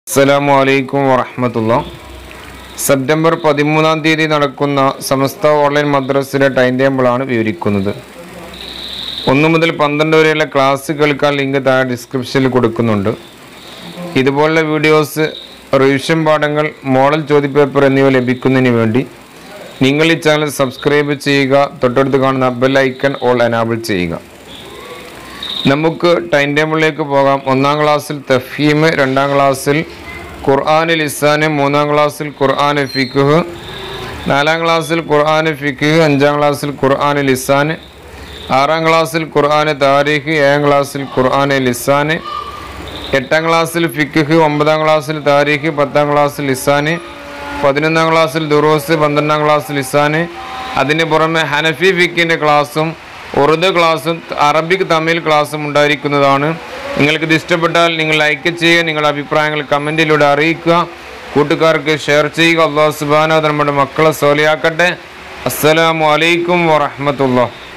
അസ്സലാമു അലൈക്കും വറഹമത്തുള്ള സെപ്റ്റംബർ പതിമൂന്നാം തീയതി നടക്കുന്ന സമസ്ത ഓൺലൈൻ മദ്രസിലെ ടൈം ടേബിളാണ് വിവരിക്കുന്നത് ഒന്ന് മുതൽ പന്ത്രണ്ട് വരെയുള്ള ക്ലാസ് കേൾക്കാൻ ലിങ്ക് താഴെ ഡിസ്ക്രിപ്ഷനിൽ കൊടുക്കുന്നുണ്ട് ഇതുപോലുള്ള വീഡിയോസ് റിവിഷൻ പാഠങ്ങൾ മോഡൽ ചോദ്യപേപ്പർ എന്നിവ ലഭിക്കുന്നതിന് വേണ്ടി നിങ്ങൾ ഈ ചാനൽ സബ്സ്ക്രൈബ് ചെയ്യുക തൊട്ടടുത്ത് കാണുന്ന ബെൽ ഐക്കൺ ഓൾ എനാബിൾ ചെയ്യുക നമുക്ക് ടൈം ടേബിളിലേക്ക് പോകാം ഒന്നാം ക്ലാസ്സിൽ തഫീം രണ്ടാം ക്ലാസ്സിൽ ഖുർആൻ ലിസാന് മൂന്നാം ക്ലാസ്സിൽ ഖുർആൻ ഫിഖ് നാലാം ക്ലാസ്സിൽ ഖുർആൻ ഫിഖ് അഞ്ചാം ക്ലാസ്സിൽ ഖുർആൻ ലിസാന് ആറാം ക്ലാസ്സിൽ ഖുർആൻ താരീഖ് ഏഴാം ക്ലാസ്സിൽ ഖുർആൻ ലിസാന് എട്ടാം ക്ലാസ്സിൽ ഫിഖ് ഒമ്പതാം ക്ലാസ്സിൽ താരീഖ് പത്താം ക്ലാസ്സിൽ ലിസാന് പതിനൊന്നാം ക്ലാസ്സിൽ ദുറൂസ് പന്ത്രണ്ടാം ക്ലാസ്സിൽ ലിസാന് അതിന് പുറമെ ഹനഫി ഫിക്കിൻ്റെ ക്ലാസ്സും ഉറുദു ക്ലാസ്സും അറബിക് തമിഴ് ക്ലാസ്സും ഉണ്ടായിരിക്കുന്നതാണ് നിങ്ങൾക്ക് ഇത് ഇഷ്ടപ്പെട്ടാൽ നിങ്ങൾ ലൈക്ക് ചെയ്യുക നിങ്ങളുടെ അഭിപ്രായങ്ങൾ കമൻറ്റിലൂടെ അറിയിക്കുക കൂട്ടുകാർക്ക് ഷെയർ ചെയ്യുക അള്ളാഹു സുബാന നമ്മുടെ മക്കളെ സോലിയാക്കട്ടെ അസ്സലാമു അലൈക്കും വറഹമത്തുള്ള